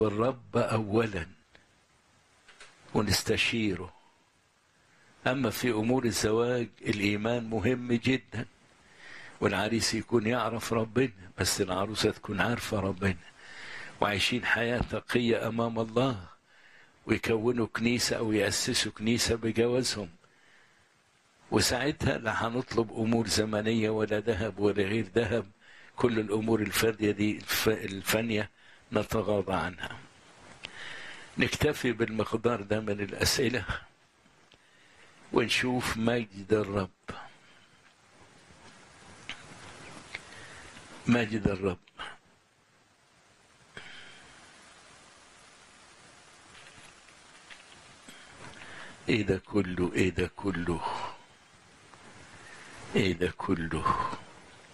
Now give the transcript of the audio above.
الرب أولا ونستشيره أما في أمور الزواج الإيمان مهم جدا والعريس يكون يعرف ربنا بس العروسة تكون عارفة ربنا وعايشين حياة تقية أمام الله ويكونوا كنيسة أو يأسسوا كنيسة بجوازهم وساعتها لا هنطلب أمور زمنية ولا ذهب ولا غير ذهب كل الأمور الفردية دي الفانية نتغاضى عنها نكتفي بالمقدار ده من الأسئلة ونشوف مجد الرب مجد الرب ايه ده كله ايه ده كله ايه ده كله